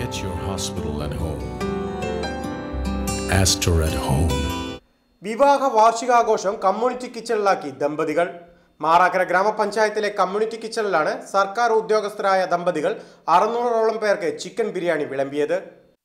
Get your hospital at home. Astor at home. വിവാഹ വാർഷികാഘോഷം community കിച്ചണിലാക്കി ദമ്പതികൾ മാറാക്കര ഗ്രാമപഞ്ചായത്തിലെ കമ്മ്യൂണിറ്റി കിച്ചണിലാണ് സർക്കാർ ഉദ്യോഗസ്ഥരായ ദമ്പതികൾ അറുന്നൂറോളം പേർക്ക് ചിക്കൻ ബിരിയാണി വിളമ്പിയത്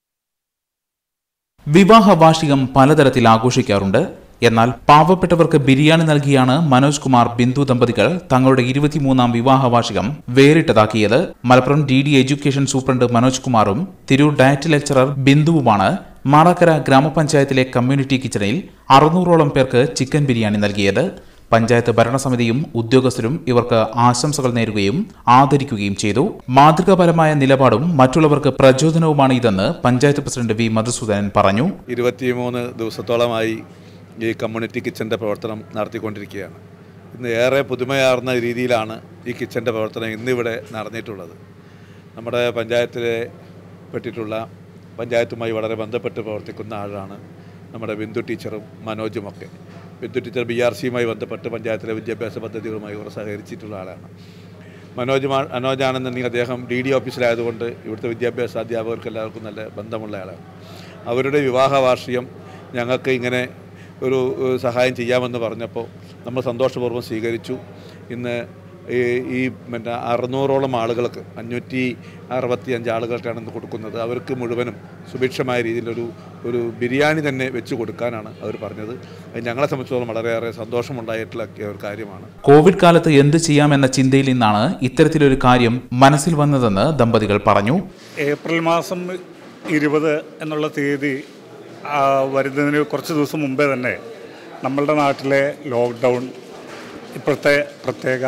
വിവാഹ വാർഷികം പലതരത്തിൽ ആഘോഷിക്കാറുണ്ട് എന്നാൽ പാവപ്പെട്ടവർക്ക് ബിരിയാണി നൽകിയാണ് മനോജ് കുമാർ ബിന്ദു ദമ്പതികൾ തങ്ങളുടെ ഇരുപത്തിമൂന്നാം വിവാഹ വാർഷികം വേറിട്ടതാക്കിയത് Malappuram D D education superintendent Manoj കുമാറും തിരൂർ ഡയറ്റ് ലെക്ചറർ ബിന്ദുവുമാണ് മാറാക്കര ഗ്രാമപഞ്ചായത്തിലെ കമ്മ്യൂണിറ്റി കിച്ചണിൽ അറുന്നൂറോളം പേർക്ക് ചിക്കൻ ബിരിയാണി നൽകിയത് പഞ്ചായത്ത് ഭരണസമിതിയും ഉദ്യോഗസ്ഥരും ഇവർക്ക് ആശംസകൾ നേരുകയും ആദരിക്കുകയും ചെയ്തു മാതൃകാപരമായ നിലപാടും മറ്റുള്ളവർക്ക് പ്രചോദനവുമാണ് ഇതെന്ന് പഞ്ചായത്ത് പ്രസിഡന്റ് വി മധുസൂദനൻ പറഞ്ഞു ഇരുപത്തിമൂന്ന് ദിവസത്തോളമായി ഈ കമ്മ്യൂണിറ്റി കിച്ചൻ്റെ പ്രവർത്തനം നടത്തിക്കൊണ്ടിരിക്കുകയാണ് ഇന്ന് ഏറെ പുതുമയാർന്ന രീതിയിലാണ് ഈ കിച്ചൻ്റെ പ്രവർത്തനം ഇന്നിവിടെ നടന്നിട്ടുള്ളത് നമ്മുടെ പഞ്ചായത്തിലെ പെട്ടിട്ടുള്ള പഞ്ചായത്തുമായി വളരെ ബന്ധപ്പെട്ട് പ്രവർത്തിക്കുന്ന ആളാണ് നമ്മുടെ ബിന്ദു ടീച്ചറും മനോജുമൊക്കെ ബിന്ദു ടീച്ചർ ബി ആർ സിയുമായി ബന്ധപ്പെട്ട് പഞ്ചായത്തിലെ വിദ്യാഭ്യാസ പദ്ധതികളുമായി ഇവർ സഹകരിച്ചിട്ടുള്ള ആളാണ് മനോജ് മാ- മനോജാണെന്നുണ്ടെങ്കിൽ അദ്ദേഹം ഡി ഡി ഓഫീസിലായതുകൊണ്ട് ഇവിടുത്തെ വിദ്യാഭ്യാസ അധ്യാപകർക്ക് എല്ലാവർക്കും നല്ല ബന്ധമുള്ള ആളാണ് അവരുടെ വിവാഹ വാർഷികം ഞങ്ങൾക്ക് ഇങ്ങനെ ഒരു ഏഹ്, സഹായം ചെയ്യാമെന്ന് പറഞ്ഞപ്പോൾ നമ്മൾ സന്തോഷപൂർവ്വം സ്വീകരിച്ചു ഇന്ന് ഈ ഈ പിന്നെ അറുന്നൂറോളം ആളുകൾക്ക് അഞ്ഞൂറ്റി അറുപത്തി അഞ്ച് ആളുകൾക്കാണ് ഇന്ന് കൊടുക്കുന്നത് അവർക്ക് മുഴുവനും സുഭിക്ഷമായ രീതിയിലൊരു ഒരു ബിരിയാണി തന്നെ വെച്ച് കൊടുക്കാനാണ് അവർ പറഞ്ഞത് അത് ഞങ്ങളെ സംബന്ധിച്ചിടത്തോളം വളരെയേറെ സന്തോഷമുണ്ടായിട്ടുള്ള ഒരു കാര്യമാണ് കോവിഡ് കാലത്ത് എന്ത് ചെയ്യാമെന്ന ചിന്തയിൽ നിന്നാണ് ഇത്തരത്തിലൊരു കാര്യം മനസ്സിൽ വന്നതെന്ന് ദമ്പതികൾ പറഞ്ഞു ഏപ്രിൽ മാസം ഇരുപത് എന്നുള്ള തീയതി ആ, വരുന്നതിന് കുറച്ച് ദിവസം മുമ്പേ തന്നെ നമ്മളുടെ നാട്ടിലെ ലോക്ക്ഡൗൺ ഇപ്പോഴത്തെ പ്രത്യേക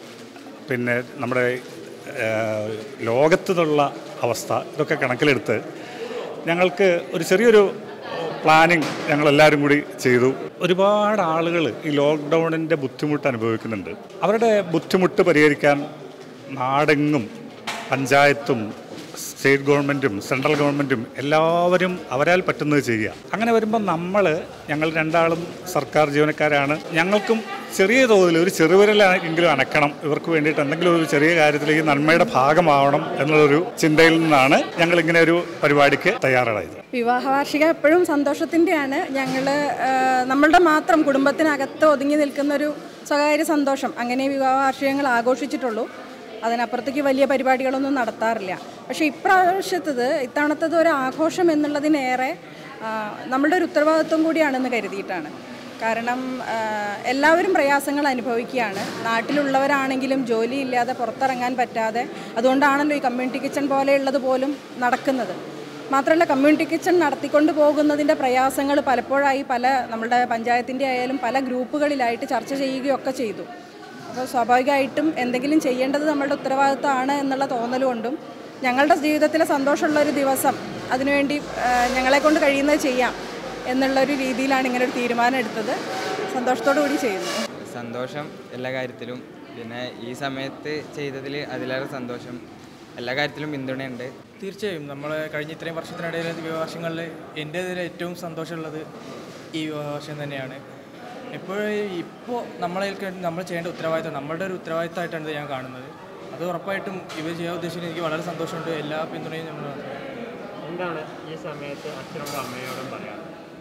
പിന്നെ നമ്മുടെ ആ, ലോകത്തുള്ള അവസ്ഥ ഇതൊക്കെ കണക്കിലെടുത്ത് ഞങ്ങൾക്ക് ഒരു ചെറിയൊരു പ്ലാനിങ് ഞങ്ങളെല്ലാവരും കൂടി ചെയ്തു ഒരുപാട് ആളുകൾ ഈ ലോക്ക്ഡൗണിൻ്റെ ബുദ്ധിമുട്ട് അനുഭവിക്കുന്നുണ്ട് അവരുടെ ബുദ്ധിമുട്ട് പരിഹരിക്കാൻ നാടെങ്ങും പഞ്ചായത്തും സ്റ്റേറ്റ് ഗവൺമെൻറ്റും സെൻട്രൽ ഗവൺമെൻറ്റും എല്ലാവരും അവരാൽ പറ്റുന്നത് ചെയ്യുക അങ്ങനെ വരുമ്പോൾ നമ്മൾ ഞങ്ങൾ രണ്ടാളും സർക്കാർ ജീവനക്കാരാണ് ഞങ്ങൾക്കും ചെറിയ തോതിൽ ഒരു ചെറുവിരലെങ്കിലും അനക്കണം ഇവർക്ക് വേണ്ടിയിട്ട് എന്തെങ്കിലും ഒരു ചെറിയ കാര്യത്തിലേക്ക് നന്മയുടെ ഭാഗമാവണം എന്നുള്ളൊരു ചിന്തയിൽ നിന്നാണ് ഞങ്ങൾ ഇങ്ങനെ ഒരു പരിപാടിക്ക് തയ്യാറായത് വിവാഹ വാർഷികം എപ്പോഴും സന്തോഷത്തിൻ്റെയാണ് ഞങ്ങൾ നമ്മളുടെ മാത്രം കുടുംബത്തിനകത്ത് ഒതുങ്ങി നിൽക്കുന്ന ഒരു സ്വകാര്യ സന്തോഷം അങ്ങനെ വിവാഹ വാർഷികങ്ങൾ ആഘോഷിച്ചിട്ടുള്ളൂ അതിനപ്പുറത്തേക്ക് വലിയ പരിപാടികളൊന്നും നടത്താറില്ല പക്ഷേ ഇപ്രാവശ്യത്തത് ഇത്തവണത്തത് ഒരു ആഘോഷം എന്നുള്ളതിനേറെ ആ, നമ്മളുടെ ഒരു ഉത്തരവാദിത്വം കൂടിയാണെന്ന് കരുതിയിട്ടാണ് കാരണം ആ, എല്ലാവരും പ്രയാസങ്ങൾ അനുഭവിക്കുകയാണ് നാട്ടിലുള്ളവരാണെങ്കിലും ജോലിയില്ലാതെ പുറത്തിറങ്ങാൻ പറ്റാതെ അതുകൊണ്ടാണല്ലോ ഈ കമ്മ്യൂണിറ്റി കിച്ചൺ പോലെയുള്ളത് പോലും നടക്കുന്നത് മാത്രമല്ല കമ്മ്യൂണിറ്റി കിച്ചൺ നടത്തിക്കൊണ്ട് പോകുന്നതിൻ്റെ പ്രയാസങ്ങൾ പലപ്പോഴായി പല നമ്മളുടെ പഞ്ചായത്തിൻ്റെ ആയാലും പല ഗ്രൂപ്പുകളിലായിട്ട് ചർച്ച ചെയ്യുകയൊക്കെ ചെയ്തു അപ്പോൾ സ്വാഭാവികമായിട്ടും എന്തെങ്കിലും ചെയ്യേണ്ടത് നമ്മളുടെ ഉത്തരവാദിത്തമാണ് എന്നുള്ള തോന്നലുകൊണ്ടും ഞങ്ങളുടെ ജീവിതത്തിലെ സന്തോഷമുള്ള ഒരു ദിവസം അതിനുവേണ്ടി ആ, ഞങ്ങളെ കൊണ്ട് കഴിയുന്നത് ചെയ്യാം എന്നുള്ളൊരു രീതിയിലാണ് ഇങ്ങനെ ഒരു തീരുമാനം എടുത്തത് സന്തോഷത്തോടു കൂടി ചെയ്യുന്നു സന്തോഷം എല്ലാ കാര്യത്തിലും പിന്നെ ഈ സമയത്ത് ചെയ്തതിൽ അതിലേറെ സന്തോഷം എല്ലാ കാര്യത്തിലും പിന്തുണയുണ്ട് തീർച്ചയായും നമ്മൾ കഴിഞ്ഞ ഇത്രയും വർഷത്തിനിടയിൽ വിവാഹങ്ങളിൽ എൻ്റെ ഇതിൽ ഏറ്റവും സന്തോഷമുള്ളത് ഈ വിവാഹവർഷം തന്നെയാണ് എപ്പോഴും ഇപ്പോൾ നമ്മളെ നമ്മൾ ചെയ്യേണ്ട ഉത്തരവാദിത്തം നമ്മളുടെ ഒരു ഉത്തരവാദിത്തമായിട്ടാണ് ഇത് ഞാൻ കാണുന്നത് അത് ഉറപ്പായിട്ടും ഇവർ ചെയ്യാൻ ഉദ്ദേശിക്കുന്നത് എനിക്ക് വളരെ സന്തോഷമുണ്ട് എല്ലാ പിന്തുണയും നമ്മൾ എന്താണ് ഈ സമയത്ത് അച്ഛനോടും അമ്മയോടും പറയാം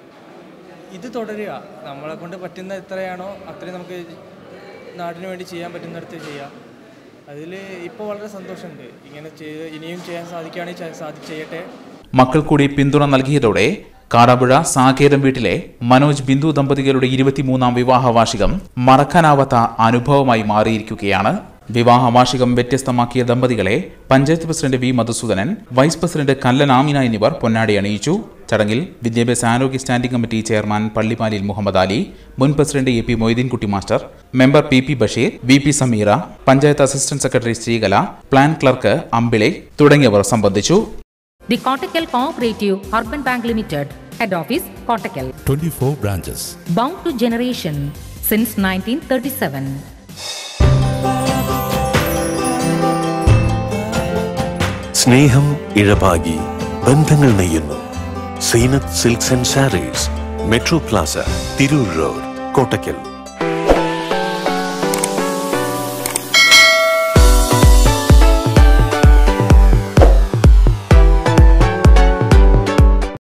ഇത് തുടരുക നമ്മളെ കൊണ്ട് പറ്റുന്ന എത്രയാണോ അത്രയും നമുക്ക് നാടിന് വേണ്ടി ചെയ്യാൻ പറ്റുന്നിടത്ത് ചെയ്യാം അതിൽ ഇപ്പോൾ വളരെ സന്തോഷമുണ്ട് ഇങ്ങനെ ചെയ്ത് ഇനിയും ചെയ്യാൻ സാധിക്കുകയാണെങ്കിൽ ചെ- സാധി ചെയ്യട്ടെ മക്കൾ കൂടി പിന്തുണ നൽകിയതോടെ കാടാമ്പുഴ സാകേതം വീട്ടിലെ മനോജ് ബിന്ദു ദമ്പതികളുടെ ഇരുപത്തിമൂന്നാം വിവാഹ വാർഷികം മറക്കാനാവാത്ത അനുഭവമായി മാറിയിരിക്കുകയാണ് വിവാഹ വാർഷികം വ്യത്യസ്തമാക്കിയ ദമ്പതികളെ panchayat president V Madhusoodanan vice president Kallan Amina എന്നിവർ പൊന്നാടി അണിയിച്ചു ചടങ്ങിൽ വിദ്യാഭ്യാസ ആരോഗ്യ സ്റ്റാൻഡിംഗ് കമ്മിറ്റി ചെയർമാൻ പള്ളിപ്പാലിൽ മുഹമ്മദ് അലി മുൻ president A P Moideenkutty master member P P Basheer V P Sameera panchayat assistant secretary Sreekala plan clerk Ambili തുടങ്ങിയവർ സംബന്ധിച്ചു The Kottakkal Cooperative Urban Bank Limited, Head Office, Kottakkal. 24 branches. Bound to generation since 1937. സ്നേഹം ഇഴപാകി ബന്ധങ്ങൾ നെയ്യുന്നു Zeenath silks and sarees metro plaza Tirur road Kottakkal